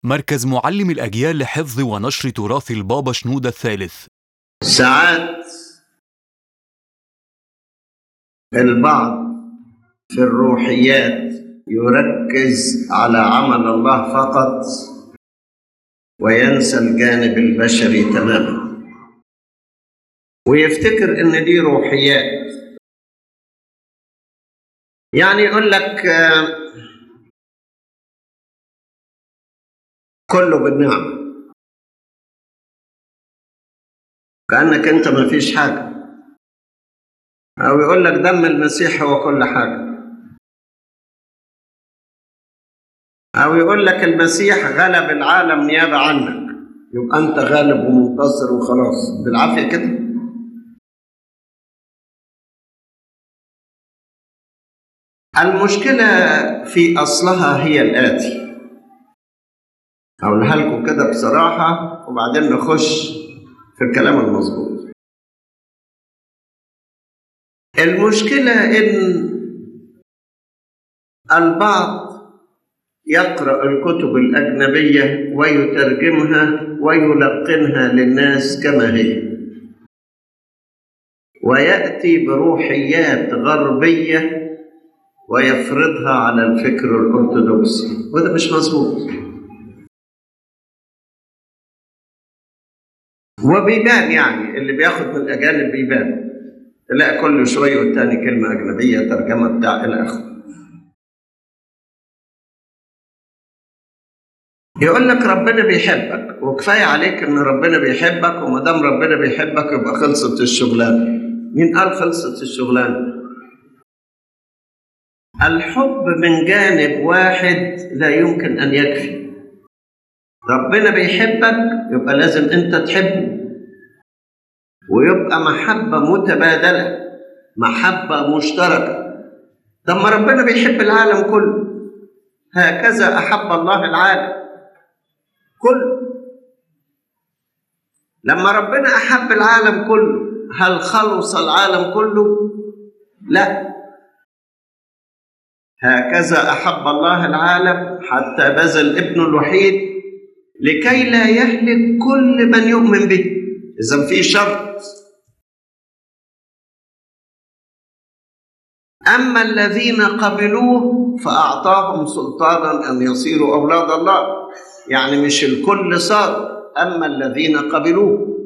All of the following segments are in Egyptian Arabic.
مركز معلم الأجيال لحفظ ونشر تراث البابا شنودة الثالث ساعات البعض في الروحيات يركز على عمل الله فقط وينسى الجانب البشري تماما ويفتكر ان دي روحيات يعني يقول لك آه، كله بالنعمه كانك انت ما فيش حاجه او يقول لك دم المسيح هو كل حاجه او يقول لك المسيح غلب العالم نيابه عنك يبقى انت غالب ومنتصر وخلاص بالعافيه كده المشكله في اصلها هي الاتي اقولها لكم كده بصراحه وبعدين نخش في الكلام المظبوط المشكله ان البعض يقرا الكتب الاجنبيه ويترجمها ويلقنها للناس كما هي وياتي بروحيات غربيه ويفرضها على الفكر الارثوذكسي وده مش مظبوط وبيبان يعني اللي بياخد من الاجانب بيبان تلاقي كل شويه والتاني كلمه اجنبيه ترجمه بتاع الى اخره يقول لك ربنا بيحبك وكفايه عليك ان ربنا بيحبك وما دام ربنا بيحبك يبقى خلصت الشغلانه مين قال خلصت الشغلانه الحب من جانب واحد لا يمكن ان يكفي ربنا بيحبك يبقى لازم انت تحبه ويبقى محبه متبادله محبه مشتركه طب ما ربنا بيحب العالم كله هكذا احب الله العالم كله لما ربنا احب العالم كله هل خلص العالم كله لا هكذا احب الله العالم حتى بذل ابنه الوحيد لكي لا يهلك كل من يؤمن به اذا في شرط اما الذين قبلوه فاعطاهم سلطانا ان يصيروا اولاد الله يعني مش الكل صار اما الذين قبلوه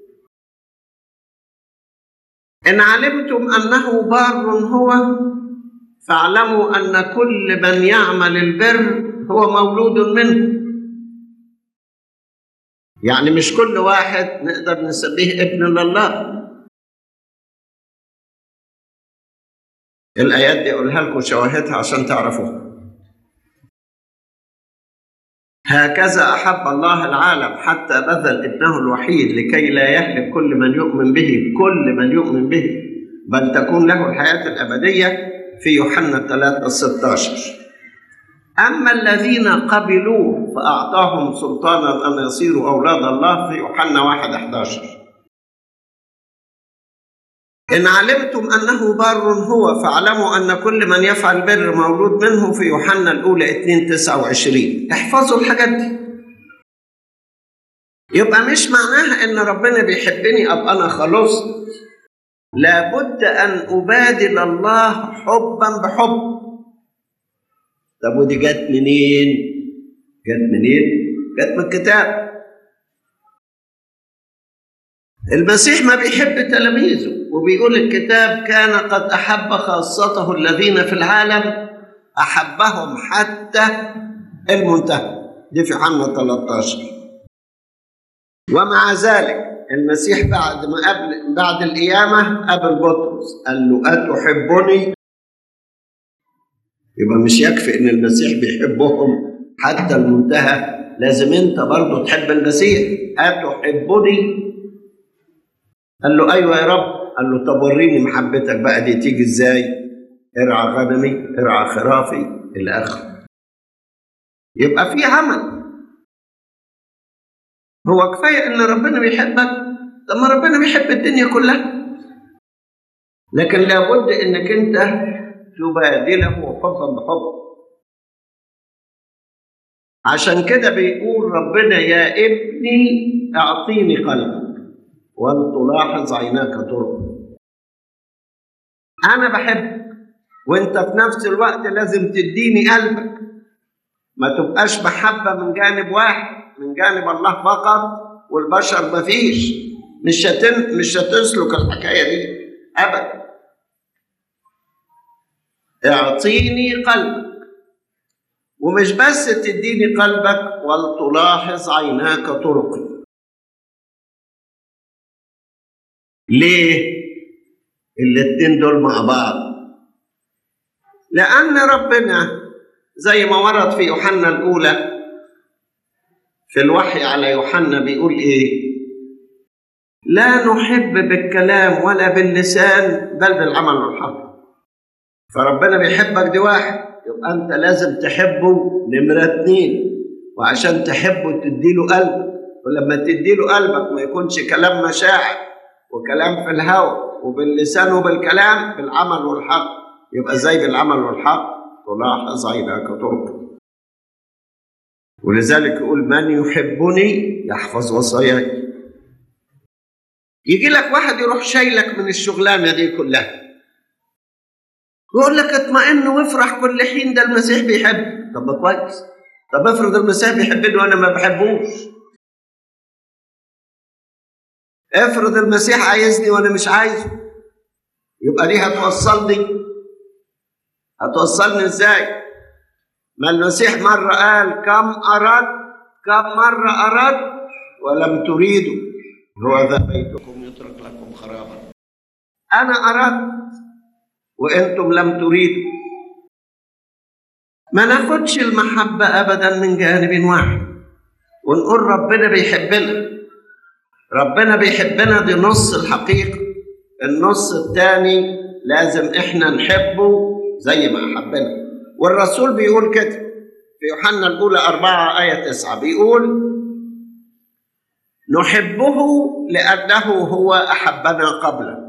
ان علمتم انه بار هو فاعلموا ان كل من يعمل البر هو مولود منه يعني مش كل واحد نقدر نسميه ابن لله الايات دي اقولها لكم شواهدها عشان تعرفوها هكذا احب الله العالم حتى بذل ابنه الوحيد لكي لا يهلك كل من يؤمن به كل من يؤمن به بل تكون له الحياه الابديه في يوحنا 3 16 أما الذين قبلوه فأعطاهم سلطانا أن يصيروا أولاد الله في يوحنا 1 11 إن علمتم أنه بار هو فاعلموا أن كل من يفعل بر مولود منه في يوحنا الأولى 2 29 احفظوا الحاجات دي يبقى مش معناها إن ربنا بيحبني أبقى أنا خلصت لابد أن أبادل الله حبا بحب طب ودي جت منين؟ جت منين؟ جت من الكتاب المسيح ما بيحب تلاميذه وبيقول الكتاب كان قد أحب خاصته الذين في العالم أحبهم حتى المنتهى دي في يوحنا 13 ومع ذلك المسيح بعد ما قبل بعد القيامة قابل بطرس قال له أتحبني يبقى مش يكفي ان المسيح بيحبهم حتى المنتهى لازم انت برضه تحب المسيح اتحبني قال له ايوه يا رب قال له طب وريني محبتك بقى دي تيجي ازاي ارعى غنمي ارعى خرافي الى اخره يبقى في عمل هو كفايه ان ربنا بيحبك طب ما ربنا بيحب الدنيا كلها لكن لابد انك انت تبادله حبا بحب عشان كده بيقول ربنا يا ابني اعطيني قلبك ولتلاحظ عيناك طرق انا بحبك وانت في نفس الوقت لازم تديني قلبك ما تبقاش محبه من جانب واحد من جانب الله فقط والبشر مفيش مش هتن مش هتسلك الحكايه دي ابدا اعطيني قلبك ومش بس تديني قلبك ولتلاحظ عيناك طرقي ليه الاتنين دول مع بعض لأن ربنا زي ما ورد في يوحنا الأولى في الوحي على يوحنا بيقول إيه لا نحب بالكلام ولا باللسان بل بالعمل والحق فربنا بيحبك دي واحد يبقى أنت لازم تحبه نمرة اتنين وعشان تحبه تديله قلبك ولما تديله قلبك ما يكونش كلام مشاعر وكلام في الهوى وباللسان وبالكلام بالعمل والحق يبقى زي بالعمل والحق تلاحظ عيناك طرق ولذلك يقول من يحبني يحفظ وصاياي يجي لك واحد يروح شايلك من الشغلانه دي كلها يقول لك اطمئن وافرح كل حين ده المسيح بيحب طب ما كويس طب افرض المسيح بيحبني وانا ما بحبوش افرض المسيح عايزني وانا مش عايزه يبقى دي هتوصلني هتوصلني ازاي ما المسيح مرة قال كم أردت كم مرة أردت ولم تريدوا هو ذا بيتكم يترك لكم خرابا أنا أردت وأنتم لم تريدوا ما ناخدش المحبة أبدا من جانب واحد ونقول ربنا بيحبنا ربنا بيحبنا دي نص الحقيقة النص الثاني لازم احنا نحبه زي ما أحبنا والرسول بيقول كده في يوحنا الأولى أربعة آية تسعة بيقول نحبه لأنه هو أحبنا قبلا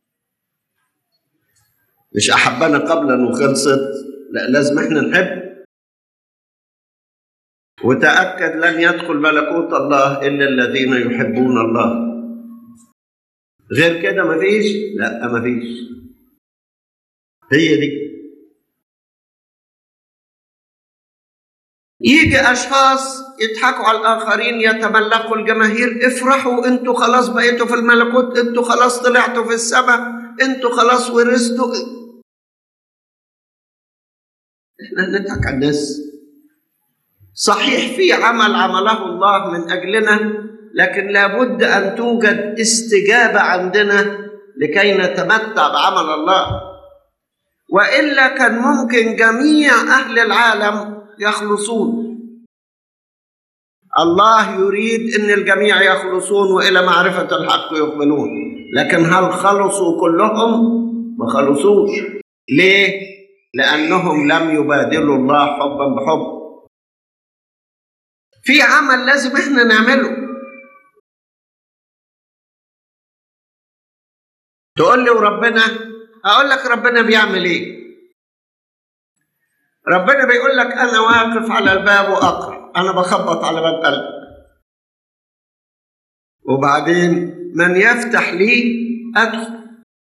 مش أحبنا قبلا وخلصت لا لازم احنا نحب وتأكد لن يدخل ملكوت الله إلا الذين يحبون الله غير كده مفيش لا مفيش هي دي يجي اشخاص يضحكوا على الاخرين يتملقوا الجماهير افرحوا انتوا خلاص بقيتوا في الملكوت انتوا خلاص طلعتوا في السماء انتوا خلاص ورثتوا احنا نضحك على الناس صحيح في عمل عمله الله من اجلنا لكن لابد ان توجد استجابه عندنا لكي نتمتع بعمل الله والا كان ممكن جميع اهل العالم يخلصون الله يريد ان الجميع يخلصون والى معرفه الحق يقبلون لكن هل خلصوا كلهم ما خلصوش ليه لانهم لم يبادلوا الله حبا بحب في عمل لازم احنا نعمله تقول لي وربنا اقول لك ربنا بيعمل ايه ربنا بيقول لك انا واقف على الباب واقرا انا بخبط على باب قلبك وبعدين من يفتح لي ادخل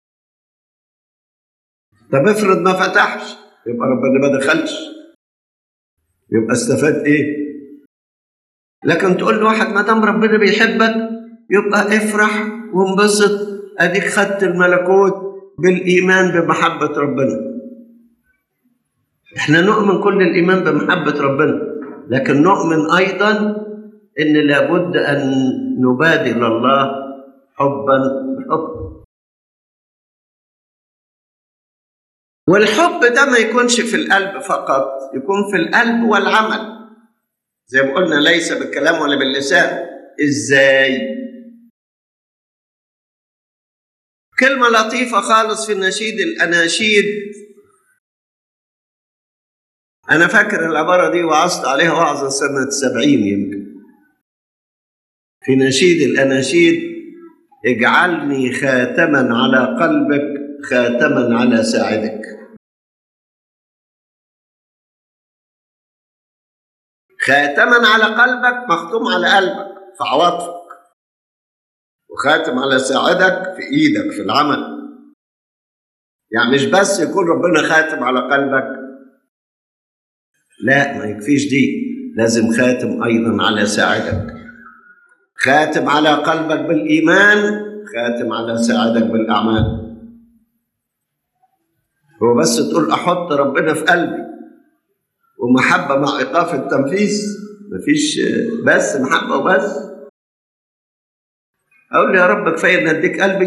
طب افرض ما فتحش يبقى ربنا ما دخلش يبقى استفاد ايه لكن تقول لواحد ما دام ربنا بيحبك يبقى افرح وانبسط اديك خدت الملكوت بالايمان بمحبه ربنا احنا نؤمن كل الايمان بمحبه ربنا لكن نؤمن ايضا ان لابد ان نبادل الله حبا بحب والحب ده ما يكونش في القلب فقط يكون في القلب والعمل زي ما قلنا ليس بالكلام ولا باللسان ازاي كلمة لطيفة خالص في النشيد الأناشيد أنا فاكر العبارة دي وعظت عليها وعظة سنة سبعين يمكن في نشيد الأناشيد اجعلني خاتما على قلبك خاتما على ساعدك خاتما على قلبك مختوم على قلبك في عواطفك وخاتم على ساعدك في ايدك في العمل يعني مش بس يكون ربنا خاتم على قلبك لا ما يكفيش دي لازم خاتم ايضا على ساعدك خاتم على قلبك بالايمان خاتم على ساعدك بالاعمال هو بس تقول احط ربنا في قلبي ومحبه مع ايقاف التنفيذ مفيش بس محبه وبس اقول لي يا رب كفايه ان اديك قلبي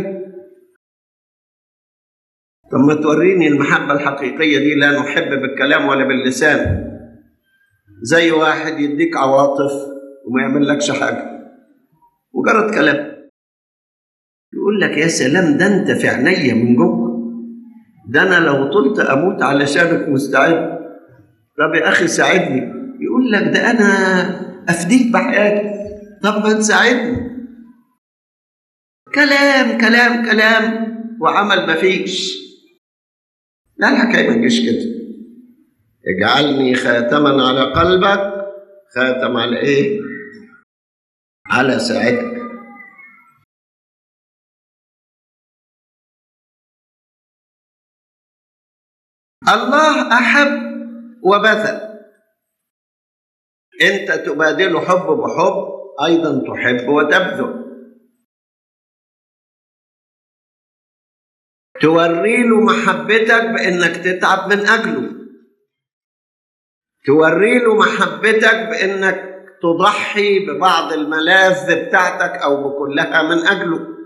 طب ما توريني المحبه الحقيقيه دي لا نحب بالكلام ولا باللسان زي واحد يديك عواطف وما يعمل لكش حاجه مجرد كلام يقول لك يا سلام ده انت في عينيا من جوه ده انا لو طلت اموت علشانك مستعد طب يا اخي ساعدني يقول لك ده انا افديك بحياتي طب ما تساعدني كلام كلام كلام وعمل مفيش لا الحكايه ما تجيش كده اجعلني خاتما على قلبك خاتم على ايه على ساعدك الله احب وبذل انت تبادل حب بحب ايضا تحب وتبذل توري له محبتك بانك تتعب من اجله توري له محبتك بانك تضحي ببعض الملاذ بتاعتك او بكلها من اجله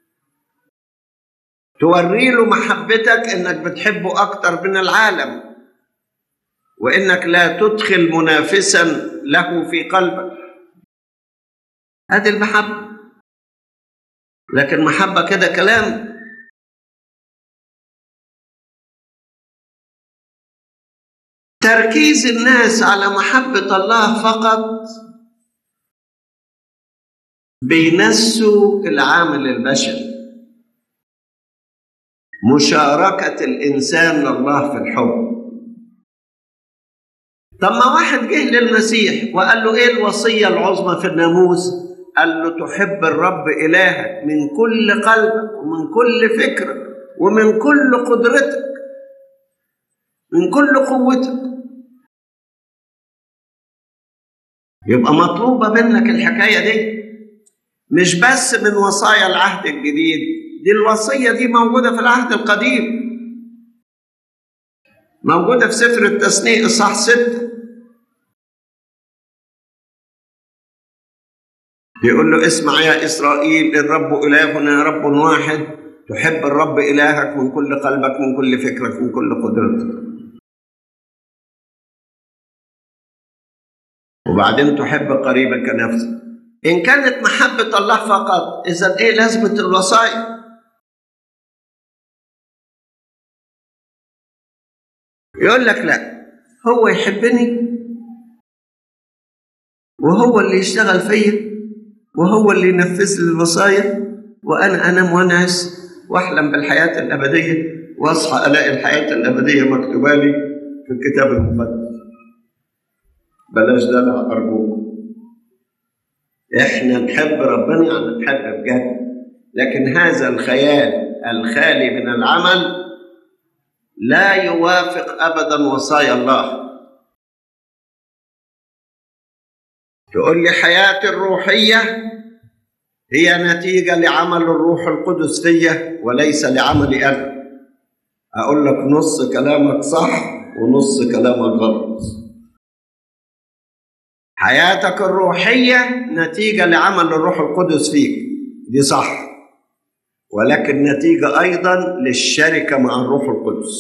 توري له محبتك انك بتحبه اكتر من العالم وانك لا تدخل منافسا له في قلبك هذه المحبه لكن محبه كده كلام تركيز الناس على محبه الله فقط بينسوا العامل البشري مشاركه الانسان لله في الحب طب ما واحد جه للمسيح وقال له ايه الوصيه العظمى في الناموس قال له تحب الرب الهك من كل قلبك ومن كل فكرك ومن كل قدرتك من كل قوتك يبقى مطلوبه منك الحكايه دي مش بس من وصايا العهد الجديد دي الوصيه دي موجوده في العهد القديم موجودة في سفر التثنيء إصحاح ستة يقول له اسمع يا إسرائيل الرب إلهنا رب واحد تحب الرب إلهك من كل قلبك من كل فكرك من كل قدرتك وبعدين تحب قريبك كنفسك إن كانت محبة الله فقط إذا إيه لازمة الوصايا؟ يقول لك لا هو يحبني وهو اللي يشتغل فيا وهو اللي ينفذ لي الوصايا وانا انام وانعس واحلم بالحياه الابديه واصحى الاقي الحياه الابديه مكتوبه لي في الكتاب المقدس بلاش دلع ارجوك احنا نحب ربنا يعني نحب بجد لكن هذا الخيال الخالي من العمل لا يوافق ابدا وصايا الله تقول لي حياتي الروحيه هي نتيجه لعمل الروح القدس فيا وليس لعملي انا اقول لك نص كلامك صح ونص كلامك غلط حياتك الروحيه نتيجه لعمل الروح القدس فيك دي صح ولكن نتيجة أيضا للشركة مع الروح القدس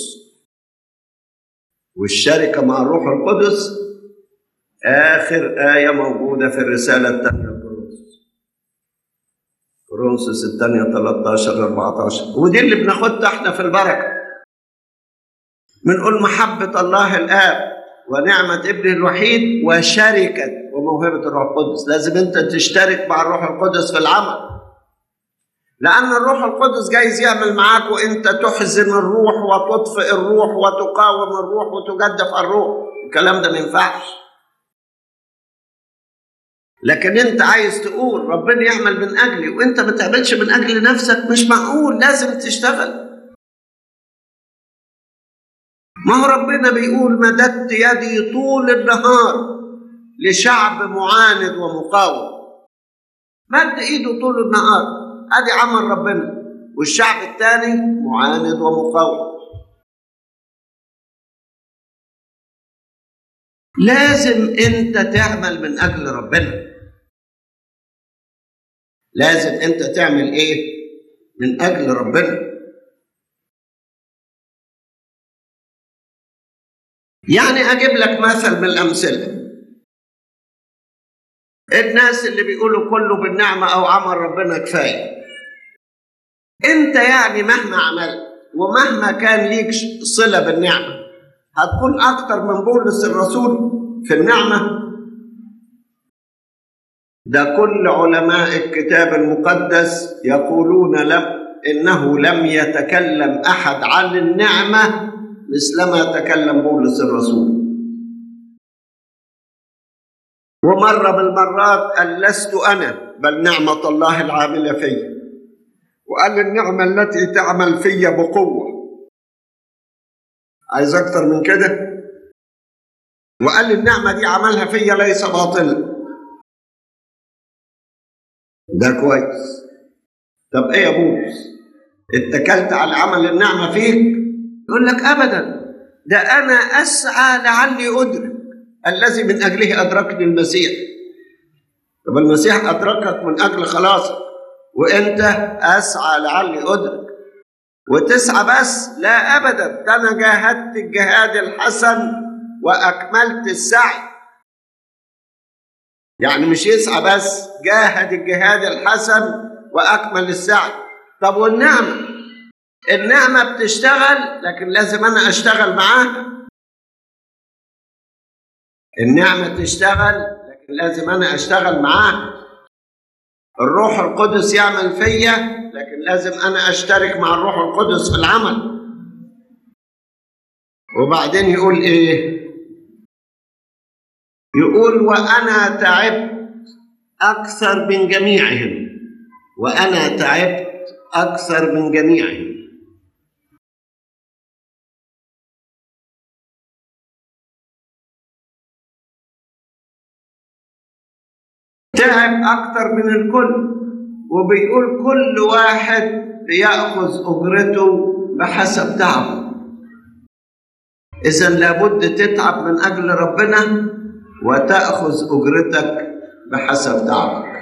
والشركة مع الروح القدس آخر آية موجودة في الرسالة الثانية لكورنثوس كورنثوس الثانية 13 14 ودي اللي بناخدها احنا في البركة بنقول محبة الله الآب ونعمة ابنه الوحيد وشركة وموهبة الروح القدس لازم انت تشترك مع الروح القدس في العمل لأن الروح القدس جايز يعمل معاك وأنت تحزن الروح وتطفئ الروح وتقاوم الروح وتجدف الروح الكلام ده ما ينفعش لكن انت عايز تقول ربنا يعمل من اجلي وانت ما تعملش من اجل نفسك مش معقول لازم تشتغل ما هو ربنا بيقول مددت يدي طول النهار لشعب معاند ومقاوم مد ايده طول النهار ادي عمل ربنا والشعب الثاني معاند ومقاوم لازم انت تعمل من اجل ربنا لازم انت تعمل ايه من اجل ربنا يعني اجيب لك مثل من الامثله الناس اللي بيقولوا كله بالنعمه او عمل ربنا كفايه انت يعني مهما عملت ومهما كان ليك صله بالنعمه هتكون اكتر من بولس الرسول في النعمه ده كل علماء الكتاب المقدس يقولون لم انه لم يتكلم احد عن النعمه مثلما تكلم بولس الرسول ومره بالمرات قال لست انا بل نعمه الله العامله في وقال النعمه التي تعمل في بقوه عايز اكتر من كده وقال النعمه دي عملها فيا ليس باطلا ده كويس طب ايه يا بولس اتكلت على عمل النعمه فيك يقول لك ابدا ده انا اسعى لعلي ادرك الذي من اجله ادركني المسيح طب المسيح ادركك من اجل خلاصك وانت اسعى لعلي ادرك وتسعى بس لا ابدا ده انا جاهدت الجهاد الحسن واكملت السعي يعني مش يسعى بس جاهد الجهاد الحسن واكمل السعي طب والنعمه النعمه بتشتغل لكن لازم انا اشتغل معاها النعمه تشتغل لكن لازم انا اشتغل معاها الروح القدس يعمل فيا لكن لازم انا اشترك مع الروح القدس في العمل وبعدين يقول ايه يقول وانا تعبت اكثر من جميعهم وانا تعبت اكثر من جميعهم تعب اكثر من الكل وبيقول كل واحد ياخذ اجرته بحسب تعبه اذا لابد تتعب من اجل ربنا وتأخذ أجرتك بحسب تعبك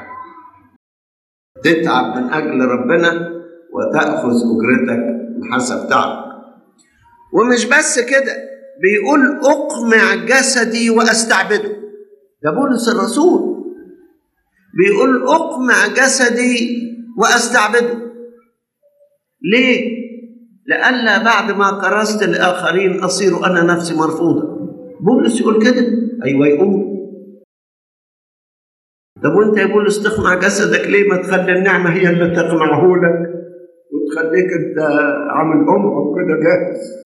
تتعب من أجل ربنا وتأخذ أجرتك بحسب تعبك ومش بس كده بيقول أقمع جسدي وأستعبده ده بولس الرسول بيقول أقمع جسدي وأستعبده ليه؟ لئلا بعد ما كرست الآخرين أصير أنا نفسي مرفوضة بولس يقول كده ايوه يقول طب وانت يا بولس تقمع جسدك ليه ما تخلي النعمه هي اللي تقمعه لك وتخليك انت عامل امك كده جاهز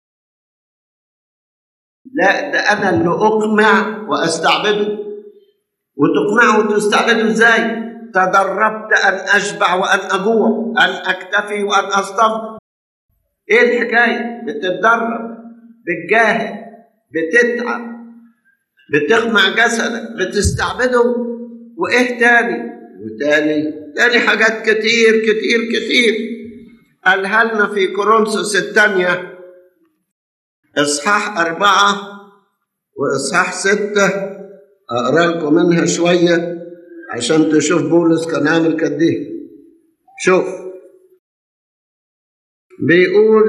لا ده انا اللي اقمع واستعبده وتقمعه وتستعبده ازاي تدربت ان اشبع وان اجوع ان اكتفي وان اصطف ايه الحكايه بتتدرب بتجاهد بتتعب بتقمع جسدك بتستعبده وايه تاني وتاني تاني حاجات كتير كتير كتير قالها لنا في كورنثوس الثانية إصحاح أربعة وإصحاح ستة أقرأ لكم منها شوية عشان تشوف بولس كان عامل قد إيه شوف بيقول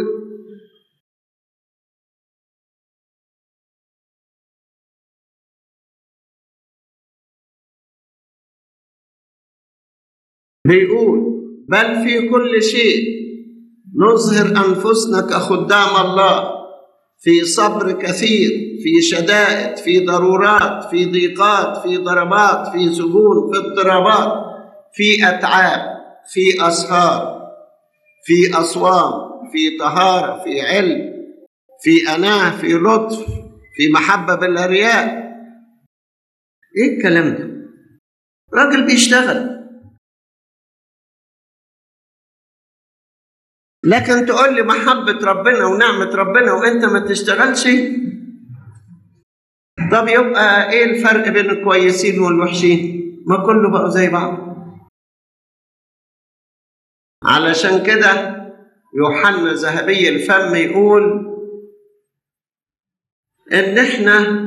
بيقول بل في كل شيء نظهر انفسنا كخدام الله في صبر كثير في شدائد في ضرورات في ضيقات في ضربات في سجون في اضطرابات في اتعاب في اسهار في اصوام في طهاره في علم في اناه في لطف في محبه بلا رياء ايه الكلام ده راجل بيشتغل لكن تقول لي محبة ربنا ونعمة ربنا وانت ما تشتغلش طب يبقى ايه الفرق بين الكويسين والوحشين ما كله بقوا زي بعض علشان كده يوحنا ذهبي الفم يقول ان احنا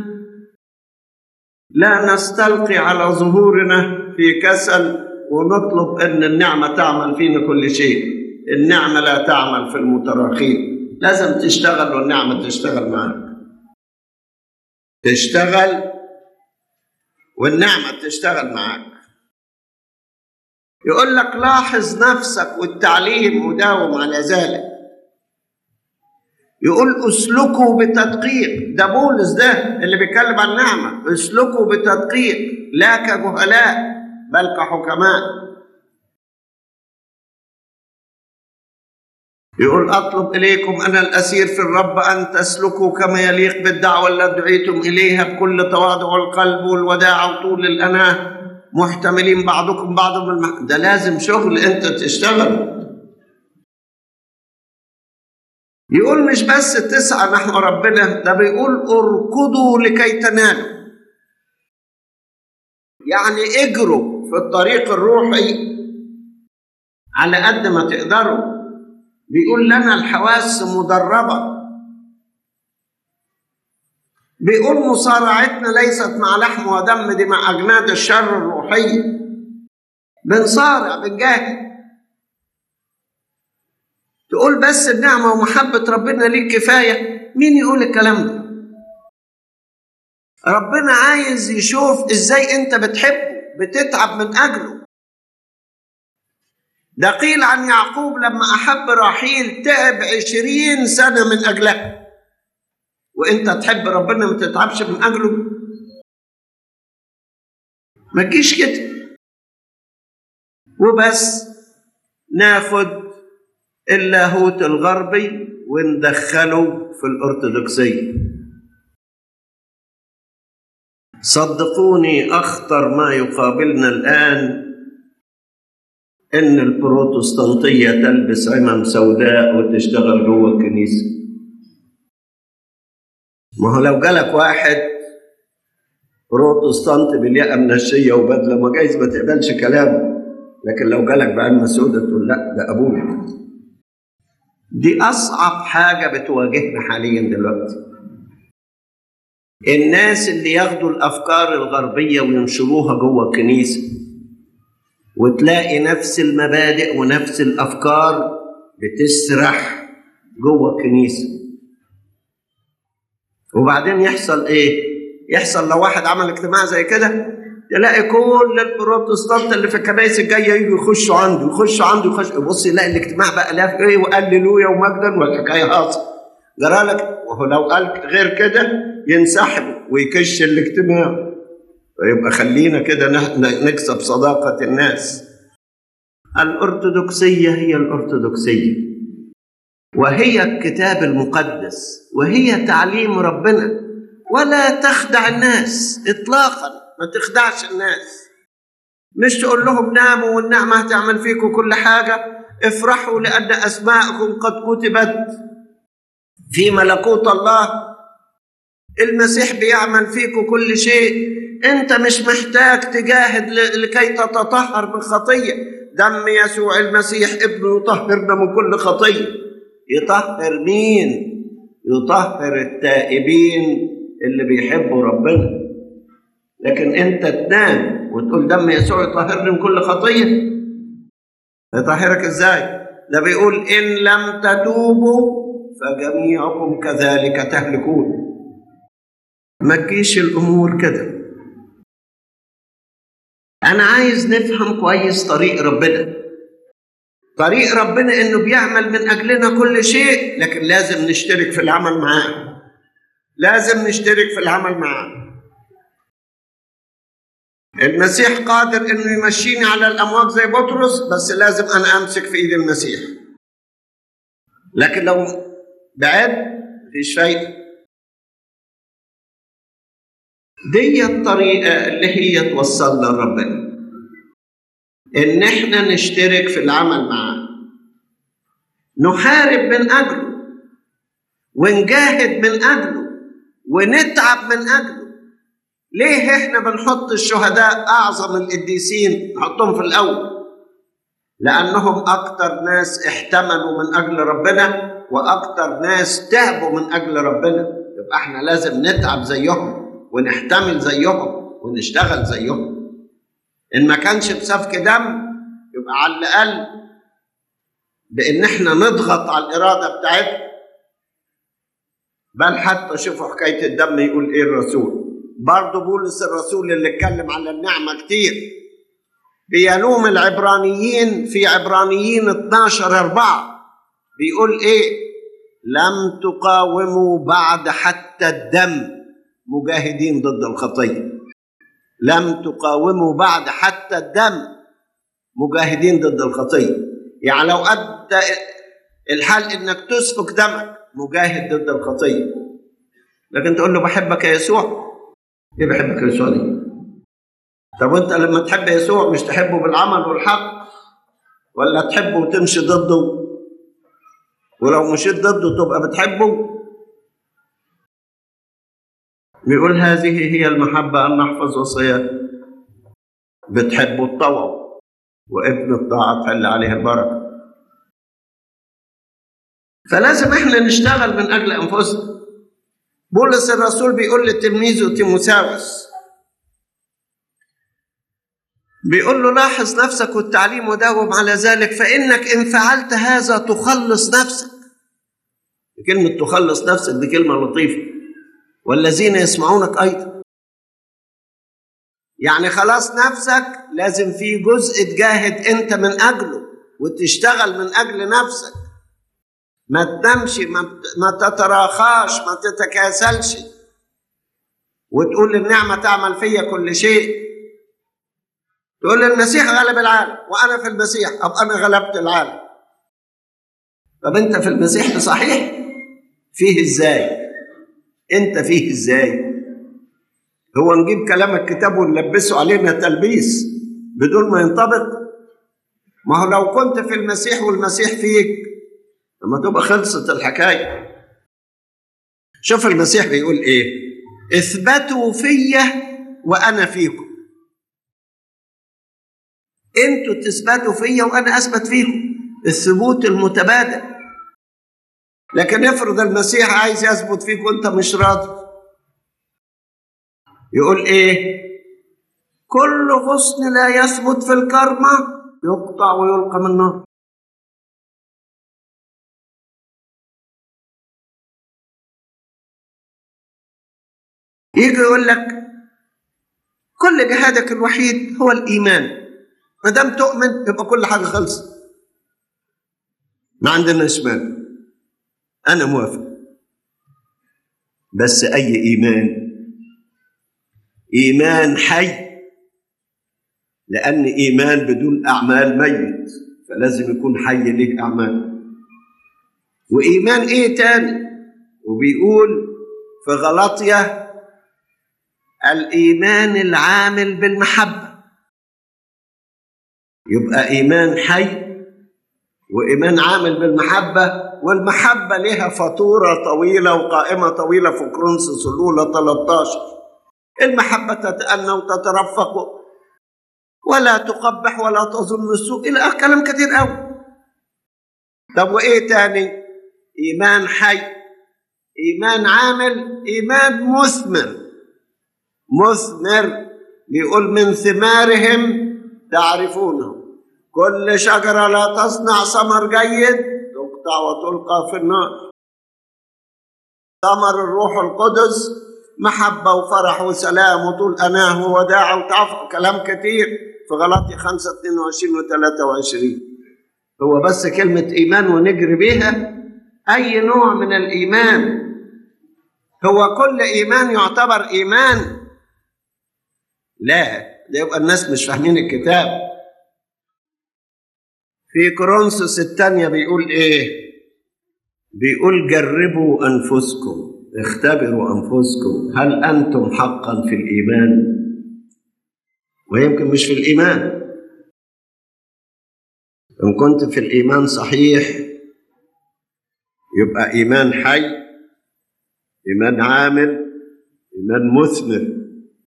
لا نستلقي على ظهورنا في كسل ونطلب ان النعمه تعمل فينا كل شيء النعمه لا تعمل في المتراخين لازم تشتغل والنعمه تشتغل معاك تشتغل والنعمه تشتغل معاك يقول لك لاحظ نفسك والتعليم وداوم على ذلك يقول اسلكوا بتدقيق ده بولس ده اللي بيتكلم عن النعمه اسلكوا بتدقيق لا كجهلاء بل كحكماء يقول اطلب اليكم انا الاسير في الرب ان تسلكوا كما يليق بالدعوه التي دعيتم اليها بكل تواضع القلب والوداع وطول الاناه محتملين بعضكم بعضا بالمح... ده لازم شغل انت تشتغل يقول مش بس تسعى نحو ربنا ده بيقول اركضوا لكي تنالوا يعني اجروا في الطريق الروحي على قد ما تقدروا بيقول لنا الحواس مدربة بيقول مصارعتنا ليست مع لحم ودم دي مع أجناد الشر الروحية بنصارع بنجاهد تقول بس النعمة ومحبة ربنا ليك كفاية مين يقول الكلام ده ربنا عايز يشوف ازاي انت بتحبه بتتعب من اجله ده قيل عن يعقوب لما أحب راحيل تعب عشرين سنة من أجلها وإنت تحب ربنا ما تتعبش من أجله ما تجيش كده وبس ناخد اللاهوت الغربي وندخله في الأرثوذكسية صدقوني أخطر ما يقابلنا الآن ان البروتستانتيه تلبس عمم سوداء وتشتغل جوه الكنيسه ما هو لو جالك واحد بروتستانت بالياقه منشيه وبدله ما جايز ما تقبلش كلامه لكن لو جالك بعمه سوداء تقول لا ده ابوك دي اصعب حاجه بتواجهنا حاليا دلوقتي الناس اللي ياخدوا الافكار الغربيه وينشروها جوه الكنيسه وتلاقي نفس المبادئ ونفس الافكار بتسرح جوه الكنيسه وبعدين يحصل ايه يحصل لو واحد عمل اجتماع زي كده تلاقي كل البروتستانت اللي في الكنائس الجايه يجوا يخشوا عنده يخشوا عنده يخش بص يلاقي الاجتماع بقى لاف ايه وقللويا ومجدا والحكايه هاصل جرى لك وهو لو قال غير كده ينسحب ويكش الاجتماع فيبقى خلينا كده نكسب صداقة الناس الأرثوذكسية هي الأرثوذكسية وهي الكتاب المقدس وهي تعليم ربنا ولا تخدع الناس إطلاقا ما تخدعش الناس مش تقول لهم ناموا والنعمة هتعمل فيكم كل حاجة افرحوا لأن أسماءكم قد كتبت في ملكوت الله المسيح بيعمل فيكم كل شيء انت مش محتاج تجاهد لكي تتطهر من خطيه دم يسوع المسيح ابنه يطهرنا من كل خطيه يطهر مين يطهر التائبين اللي بيحبوا ربنا لكن انت تنام وتقول دم يسوع يطهرني من كل خطيه يطهرك ازاي ده بيقول ان لم تتوبوا فجميعكم كذلك تهلكون ما تجيش الامور كده أنا عايز نفهم كويس طريق ربنا طريق ربنا إنه بيعمل من أجلنا كل شيء لكن لازم نشترك في العمل معاه لازم نشترك في العمل معاه المسيح قادر إنه يمشيني على الأمواج زي بطرس بس لازم أنا أمسك في إيد المسيح لكن لو بعد مفيش فايدة دي الطريقة اللي هي توصلنا لربنا ان احنا نشترك في العمل معاه نحارب من اجله ونجاهد من اجله ونتعب من اجله ليه احنا بنحط الشهداء اعظم القديسين نحطهم في الاول لانهم اكتر ناس احتملوا من اجل ربنا واكتر ناس تعبوا من اجل ربنا يبقى احنا لازم نتعب زيهم ونحتمل زيهم ونشتغل زيهم ان ما كانش بسفك دم يبقى على الاقل بان احنا نضغط على الاراده بتاعتنا بل حتى شوفوا حكايه الدم يقول ايه الرسول برضه بولس الرسول اللي اتكلم على النعمه كتير بيلوم العبرانيين في عبرانيين 12 4 بيقول ايه لم تقاوموا بعد حتى الدم مجاهدين ضد الخطيه لم تقاوموا بعد حتى الدم مجاهدين ضد الخطيه يعني لو ادى الحال انك تسفك دمك مجاهد ضد الخطيه لكن تقول له بحبك يا يسوع ايه بحبك يا يسوع دي طب وانت لما تحب يسوع مش تحبه بالعمل والحق ولا تحبه وتمشي ضده ولو مشيت ضده تبقى بتحبه بيقول هذه هي المحبة أن نحفظ وصيات بتحبه الطوع وابن الطاعة تحل عليه البركة فلازم احنا نشتغل من أجل أنفسنا بولس الرسول بيقول لتلميذه تيموساوس بيقول له لاحظ نفسك والتعليم وداوم على ذلك فإنك إن فعلت هذا تخلص نفسك كلمة تخلص نفسك دي كلمة لطيفة والذين يسمعونك أيضا يعني خلاص نفسك لازم في جزء تجاهد أنت من أجله وتشتغل من أجل نفسك ما تنامش ما, ما تتراخاش ما تتكاسلش وتقول النعمة تعمل فيا كل شيء تقول المسيح غلب العالم وأنا في المسيح أبقى أنا غلبت العالم طب أنت في المسيح صحيح فيه إزاي أنت فيه إزاي هو نجيب كلام الكتاب ونلبسه علينا تلبيس بدون ما ينطبق ما هو لو كنت في المسيح والمسيح فيك لما تبقى خلصت الحكاية شوف المسيح بيقول ايه اثبتوا فيا وانا فيكم انتوا تثبتوا فيا وانا اثبت فيكم الثبوت المتبادل لكن افرض المسيح عايز يثبت فيك وانت مش راضي يقول ايه كل غصن لا يثبت في الكرمة يقطع ويلقى من النار يجي يقول لك كل جهادك الوحيد هو الإيمان ما دام تؤمن يبقى كل حاجة خلصت ما عندنا شمال أنا موافق بس أي إيمان إيمان حي لأن إيمان بدون أعمال ميت فلازم يكون حي ليه أعمال وإيمان إيه تاني وبيقول في غلطية الإيمان العامل بالمحبة يبقى إيمان حي وإيمان عامل بالمحبة والمحبة لها فاتورة طويلة وقائمة طويلة في كرونسوس الأولى 13 المحبة تتأنى وتترفق ولا تقبح ولا تظن السوء إلى آخر كلام كتير قوي طب وإيه تاني إيمان حي إيمان عامل إيمان مثمر مثمر بيقول من ثمارهم تعرفونه كل شجرة لا تصنع ثمر جيد تقطع وتلقى في النار ثمر الروح القدس محبة وفرح وسلام وطول أناه ووداع وتعفو كلام كتير في غلطي 5 22 و 23 هو بس كلمة إيمان ونجري بيها أي نوع من الإيمان هو كل إيمان يعتبر إيمان لا ده يبقى الناس مش فاهمين الكتاب في كورنثوس الثانية بيقول إيه؟ بيقول جربوا أنفسكم اختبروا أنفسكم هل أنتم حقا في الإيمان؟ ويمكن مش في الإيمان إن كنت في الإيمان صحيح يبقى إيمان حي إيمان عامل إيمان مثمر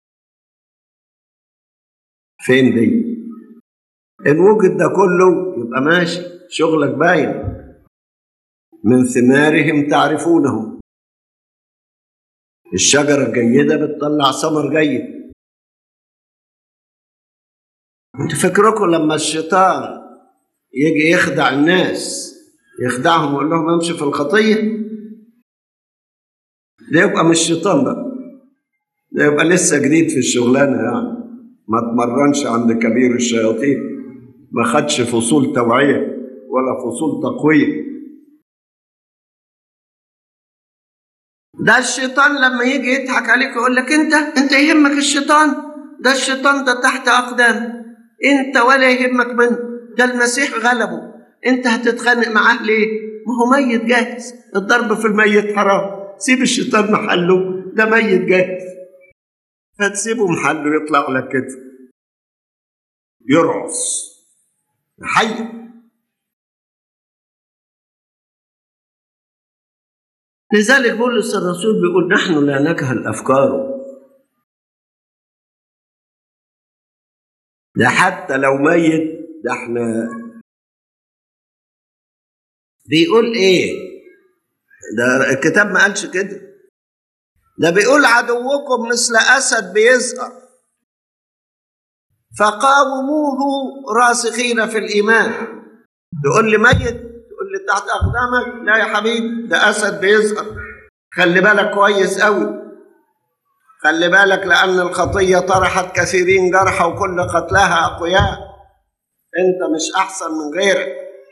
فين دي؟ إن وجد ده كله يبقى ماشي شغلك باين من ثمارهم تعرفونهم الشجرة الجيدة بتطلع ثمر جيد انت فكركم لما الشيطان يجي يخدع الناس يخدعهم ويقول لهم امشي في الخطيه ده يبقى مش شيطان بقى ده يبقى لسه جديد في الشغلانه يعني ما اتمرنش عند كبير الشياطين ما خدش فصول توعيه ولا فصول تقويه ده الشيطان لما يجي يضحك عليك يقول لك انت انت يهمك الشيطان ده الشيطان ده تحت اقدام انت ولا يهمك منه ده المسيح غلبه انت هتتخانق معاه ليه ما هو ميت جاهز الضرب في الميت حرام سيب الشيطان محله ده ميت جاهز فتسيبه محله يطلع لك كده يرعص حي لذلك بولس الرسول بيقول نحن لا نجهل افكاره ده حتى لو ميت ده احنا بيقول ايه ده الكتاب ما قالش كده ده بيقول عدوكم مثل اسد بيزهر فقاوموه راسخين في الايمان تقول لي ميت تقول لي تحت اقدامك لا يا حبيبي ده اسد بيزهر خلي بالك كويس قوي خلي بالك لان الخطيه طرحت كثيرين جرحى وكل قتلاها اقوياء انت مش احسن من غيرك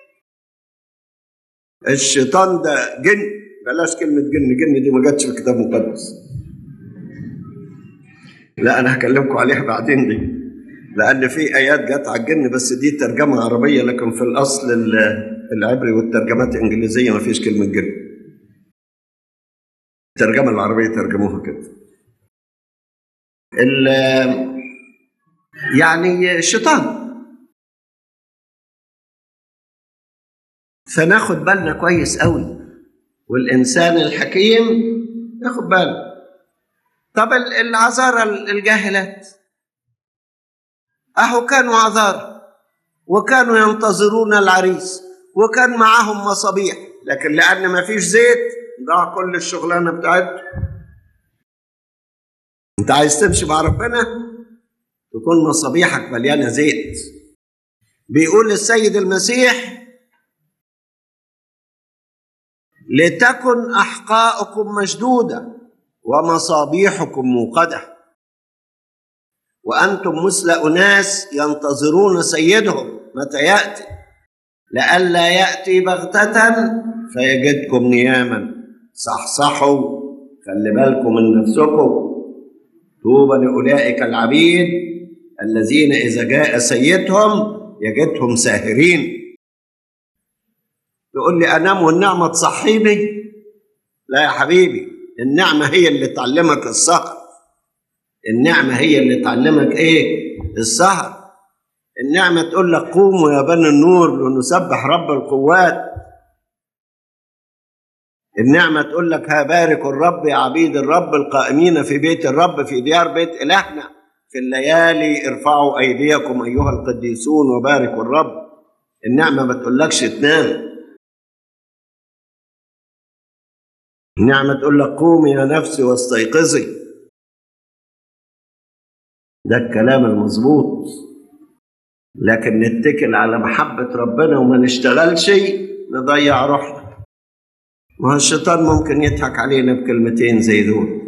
الشيطان ده جن بلاش كلمة جن جن دي ما جاتش في الكتاب المقدس لا أنا هكلمكم عليها بعدين دي لأن في آيات جت على الجن بس دي ترجمة عربية لكن في الأصل العبري والترجمات الإنجليزية ما فيش كلمة جن الترجمة العربية ترجموها كده يعني الشيطان فناخد بالنا كويس قوي والإنسان الحكيم ياخد باله طب العذارى الجاهلات أهو كانوا عذارى وكانوا ينتظرون العريس وكان معاهم مصابيح لكن لأن ما فيش زيت ضاع كل الشغلانة بتاعته أنت عايز تمشي مع ربنا تكون مصابيحك مليانة زيت بيقول السيد المسيح لتكن احقاؤكم مشدوده ومصابيحكم موقده وانتم مثل اناس ينتظرون سيدهم متى ياتي لئلا ياتي بغته فيجدكم نياما صحصحوا خلي بالكم من نفسكم طوبى لاولئك العبيد الذين اذا جاء سيدهم يجدهم ساهرين يقول لي انام والنعمه تصحيني لا يا حبيبي النعمه هي اللي تعلمك السهر النعمه هي اللي تعلمك ايه السهر النعمه تقول لك قوموا يا بني النور لنسبح رب القوات النعمه تقول لك ها بارك الرب يا عبيد الرب القائمين في بيت الرب في ديار بيت الهنا في الليالي ارفعوا ايديكم ايها القديسون وباركوا الرب النعمه ما تقولكش تنام النعمة تقول لك قومي يا نفسي واستيقظي ده الكلام المظبوط لكن نتكل على محبة ربنا وما نشتغلش نضيع روحنا ما هو الشيطان ممكن يضحك علينا بكلمتين زي دول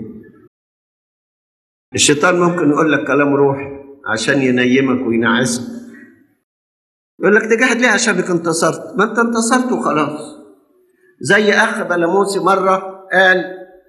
الشيطان ممكن يقول لك كلام روحي عشان ينيمك وينعسك يقول لك تجاهد ليه عشانك انتصرت ما انت انتصرت وخلاص زي اخ بلاموسي مره قال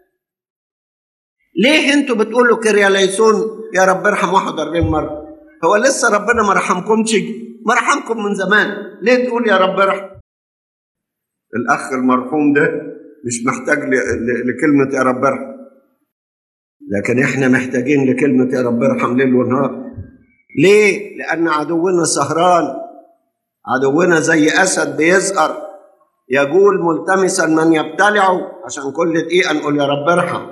ليه انتوا بتقولوا كرياليسون يا رب ارحم 41 مره هو لسه ربنا ما رحمكمش ما رحمكم من زمان ليه تقول يا رب ارحم الاخ المرحوم ده مش محتاج لكلمه يا رب ارحم لكن احنا محتاجين لكلمه يا رب ارحم ليل ونهار ليه لان عدونا سهران عدونا زي أسد بيزقر يقول ملتمسا من يبتلعه عشان كل دقيقة نقول يا رب ارحم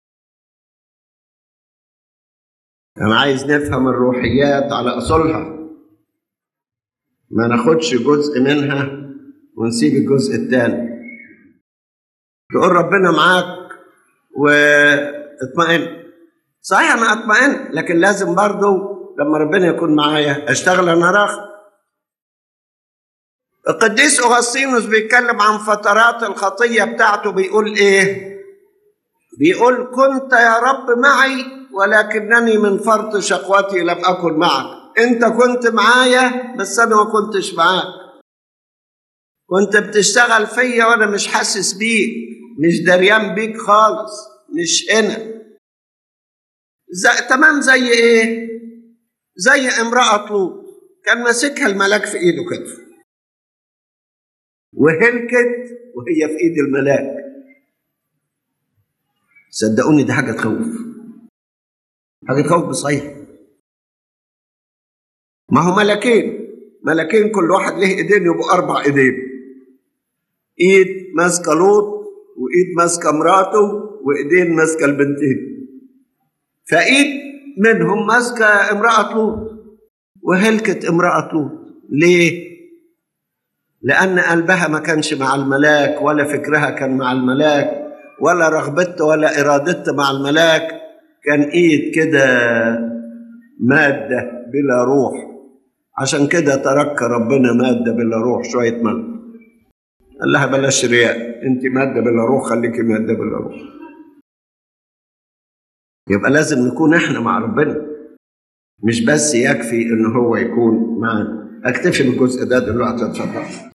أنا عايز نفهم الروحيات على أصولها ما ناخدش جزء منها ونسيب الجزء الثاني تقول ربنا معاك واطمئن صحيح انا اطمئن لكن لازم برضو لما ربنا يكون معايا اشتغل انا راخ القديس اغسطينوس بيتكلم عن فترات الخطيه بتاعته بيقول ايه بيقول كنت يا رب معي ولكنني من فرط شقوتي لم اكن معك انت كنت معايا بس انا ما كنتش معاك كنت بتشتغل فيا وانا مش حاسس بيك مش دريان بيك خالص مش هنا زي تمام زي ايه زي امرأة لوط كان ماسكها الملاك في ايده كده وهلكت وهي في ايد الملاك صدقوني دي حاجة تخوف حاجة تخوف بصحيح ما هو ملكين ملكين كل واحد له ايدين يبقوا اربع ايدين ايد ماسكه لوط وايد ماسكه مراته وايدين ماسكه البنتين فايد منهم ماسكه امراه لوط وهلكت امراه لوط ليه لان قلبها ما كانش مع الملاك ولا فكرها كان مع الملاك ولا رغبتها ولا ارادتها مع الملاك كان ايد كده ماده بلا روح عشان كده ترك ربنا مادة بلا روح شوية ملح قال لها بلاش رياء انت مادة بلا روح خليكي مادة بلا روح يبقى لازم نكون احنا مع ربنا مش بس يكفي ان هو يكون معنا اكتفي بالجزء ده دلوقتي اتفضل